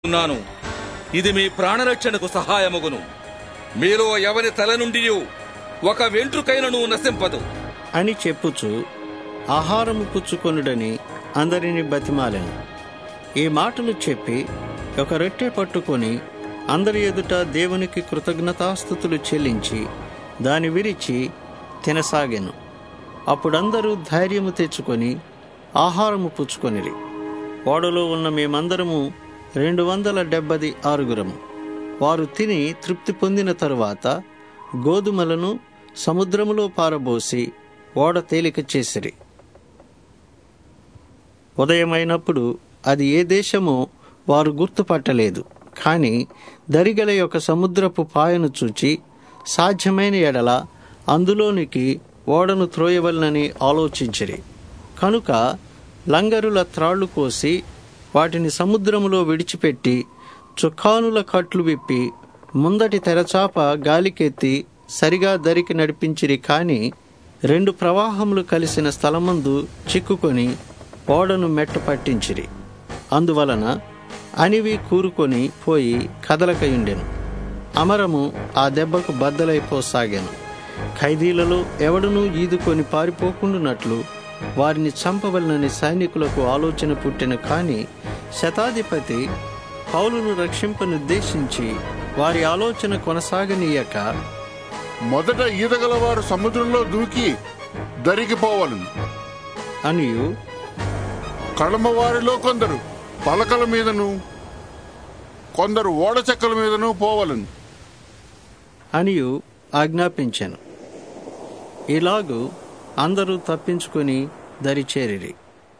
ఉన్నాను ఇది మీ ప్రాణరక్షణకు సహాయమగును మీలో ఎవరి తల నుండి ఒక వెంట్రుకైనను నశింపదు అని చెప్పుచు ఆహారము పుచ్చుకొనుడని అందరిని బతిమాలెను ఈ మాటలు చెప్పి ఒక రొట్టె పట్టుకొని అందరి ఎదుట దేవునికి కృతజ్ఞతాస్థుతులు చెల్లించి దాని విరిచి తినసాగెను అప్పుడందరూ ధైర్యము తెచ్చుకొని ఆహారము పుచ్చుకొనిరి ఓడలో ఉన్న మేమందరము రెండు వందల డెబ్బది ఆరుగురము వారు తిని తృప్తి పొందిన తరువాత గోధుమలను సముద్రములో పారబోసి ఓడ తేలిక చేసిరి ఉదయమైనప్పుడు అది ఏ దేశమో వారు గుర్తుపట్టలేదు కానీ దరిగల యొక్క సముద్రపు పాయను చూచి సాధ్యమైన ఎడల అందులోనికి ఓడను త్రోయవలనని ఆలోచించిరి కనుక లంగరుల త్రాళ్లు కోసి వాటిని సముద్రములో విడిచిపెట్టి చుక్కానుల కట్లు విప్పి ముందటి తెరచాప గాలికెత్తి సరిగా దరికి నడిపించిరి కాని రెండు ప్రవాహములు కలిసిన స్థలమందు చిక్కుకొని ఓడను మెట్ట పట్టించిరి అందువలన అనివి కూరుకొని పోయి కదలకయుండెను అమరము ఆ దెబ్బకు బద్దలైపోసాగాను ఖైదీలలో ఎవడునూ ఈదుకొని పారిపోకుండానట్లు వారిని చంపవలనని సైనికులకు ఆలోచన పుట్టిన కాని శతాధిపతి పౌలును రక్షింపనుద్దేశించి వారి ఆలోచన కొనసాగనీయక మొదట ఈదగలవారు సముద్రంలో దూకి దరిగిపోవలను అనియు కడమవారిలో కొందరు పలకల మీదను కొందరు ఓడ చెక్కల మీదను పోవలను అనియు ఆజ్ఞాపించాను ఇలాగు అందరూ తప్పించుకొని దరిచేరిరి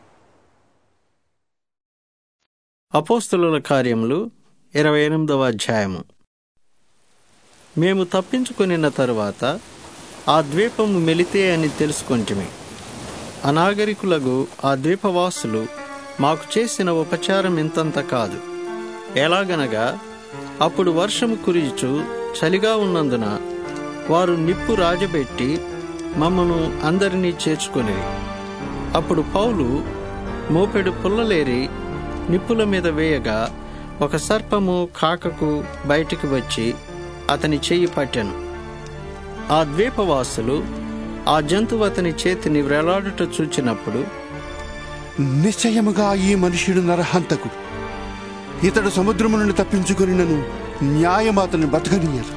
అపోస్తుల కార్యములు ఇరవై ఎనిమిదవ అధ్యాయము మేము తప్పించుకొనిన తరువాత ఆ ద్వీపము మెలితే అని తెలుసుకొంటిమి అనాగరికులకు ఆ ద్వీపవాసులు మాకు చేసిన ఉపచారం ఇంతంత కాదు ఎలాగనగా అప్పుడు వర్షము కురిచు చలిగా ఉన్నందున వారు నిప్పు రాజబెట్టి మమ్మను అందరినీ చేర్చుకొనిరి అప్పుడు పౌలు మోపెడు పుల్లలేరి నిప్పుల మీద వేయగా ఒక సర్పము కాకకు బయటికి వచ్చి అతని చెయ్యి పట్టెను ఆ ద్వీపవాసులు ఆ జంతువు అతని చేతిని వ్రేలాడుట చూచినప్పుడు నిశ్చయముగా ఈ మనుష్యుడు నరహంతకుడు ఇతడు సముద్రము నుండి తప్పించుకుని నన్ను న్యాయం అతన్ని బతకనీయరు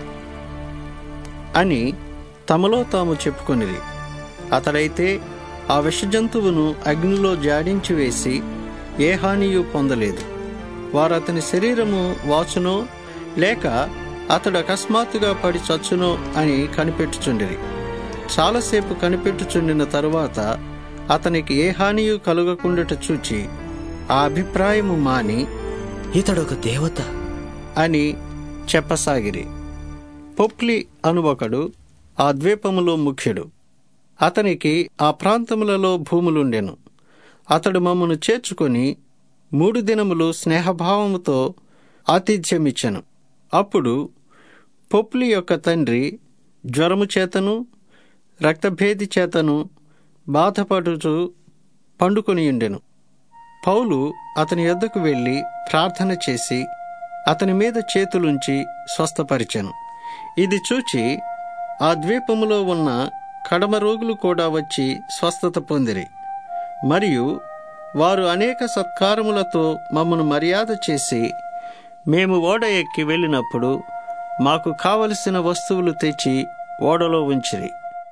అని తమలో తాము చెప్పుకొనిరి అతడైతే ఆ విషజంతువును అగ్నిలో జాడించి వేసి ఏ హానియు పొందలేదు వారు అతని శరీరము వాచునో లేక అతడు అకస్మాత్తుగా పడి చచ్చునో అని కనిపెట్టుచుండిరి చాలాసేపు కనిపెట్టుచుండిన తరువాత అతనికి ఏ హానియు కలుగకుండట చూచి ఆ అభిప్రాయము మాని ఇతడొక దేవత అని చెప్పసాగిరి పొప్లి అనువకడు ఆ ద్వీపములో ముఖ్యుడు అతనికి ఆ ప్రాంతములలో భూములుండెను అతడు మమ్మను చేర్చుకొని మూడు దినములు స్నేహభావముతో ఆతిథ్యమిచ్చెను అప్పుడు పొప్లి యొక్క తండ్రి జ్వరము చేతను రక్తభేది చేతను బాధపడుచు పండుకొనియుండెను పౌలు అతని యొద్దకు వెళ్ళి ప్రార్థన చేసి అతని మీద చేతులుంచి స్వస్థపరిచెను ఇది చూచి ఆ ద్వీపములో ఉన్న కడమ రోగులు కూడా వచ్చి స్వస్థత పొందిరి మరియు వారు అనేక సత్కారములతో మమ్మను మర్యాద చేసి మేము ఓడ ఎక్కి వెళ్ళినప్పుడు మాకు కావలసిన వస్తువులు తెచ్చి ఓడలో ఉంచిరి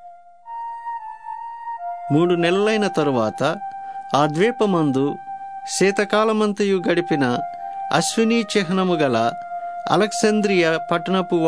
మూడు నెలలైన తరువాత ఆ ద్వీపమందు శీతకాలమంతయు గడిపిన అశ్వినీ చిహ్నము గల అలెక్సాంద్రియ పట్టణపు